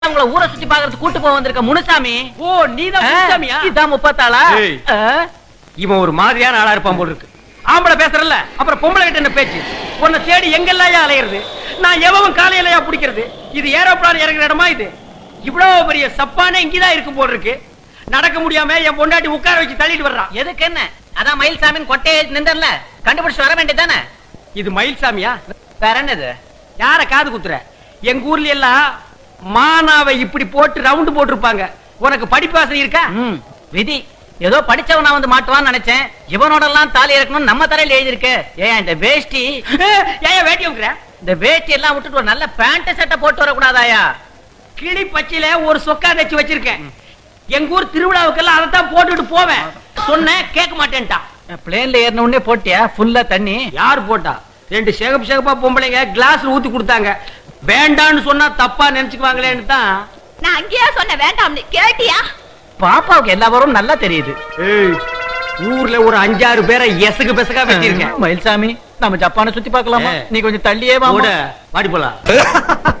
உங்களை ஊரை சுத்தி பாக்குறதுக்கு கூட்டு போக வந்திருக்க முனுசாமி ஓ நீதான் முனுசாமியா? இதான் முப்பத்தாளா ஏய். ஆ? இவன் ஒரு மாதிரியான ஆளா இருப்பான் போல இருக்கு ஆம்பளை பேசுறல்ல அப்புறம் பொம்பளை கிட்ட என்ன பேச்சு உன்னை தேடி எங்கெல்லாம் அலையிறது நான் எவன் காலையிலயா பிடிக்கிறது இது ஏரோப்ளான் இறங்குற இடமா இது இவ்வளவு பெரிய சப்பானே இங்கதான் இருக்கும் போல இருக்கு நடக்க முடியாம என் பொண்டாட்டி உட்கார வச்சு தள்ளிட்டு வர்றான் எதுக்கு என்ன அதான் மயில்சாமின் கொட்டையை நின்றல கண்டுபிடிச்சு வர வேண்டியதானே இது மயில்சாமியா வேற என்னது யார காது குத்துற எங்க ஊர்ல எல்லாம் மானாவை இப்படி போட்டு ரவுண்டு போட்டிருப்பாங்க உனக்கு படிப்பாசை இருக்கா ம், விதி ஏதோ படிச்சவனா வந்து மாட்டுவான்னு நினைச்சேன் இவனோட எல்லாம் தாலி இறக்கணும் நம்ம தரையில எழுதிருக்கு ஏன் இந்த வேஷ்டி ஏன் வேட்டி வைக்கிற இந்த வேஷ்டி எல்லாம் விட்டுட்டு ஒரு நல்ல பேண்ட் சட்டை போட்டு வரக்கூடாதாயா கிளி பச்சையில ஒரு சொக்கா தச்சு வச்சிருக்கேன் எங்க ஊர் திருவிழாவுக்கெல்லாம் அதை தான் போட்டுட்டு போவேன் சொன்னேன் கேட்க மாட்டேன்ட்டான் பிளேன்ல ஏறின உடனே போட்டியா ஃபுல்லா தண்ணி யார் போட்டா ரெண்டு சேகப் சேகப்பா பொம்பளைங்க கிளாஸ்ல ஊத்தி கொடுத்தாங்க வேண்டான்னு சொன்னா தப்பா நினைச்சுக்குவாங்களேன்னு தான் நான் அங்கேயா சொன்னேன் வேண்டாம்னு கேட்டியா பாப்பாவுக்கு எல்லா வரும் நல்லா தெரியுது ஏய், ஊர்ல ஒரு அஞ்சாறு பேரை எசகு பெசகா வச்சிருக்கேன் மயில்சாமி நம்ம ஜப்பானை சுத்தி பார்க்கலாமா ஏ. நீ கொஞ்சம் தள்ளியே கூட வா வாடி போலாம்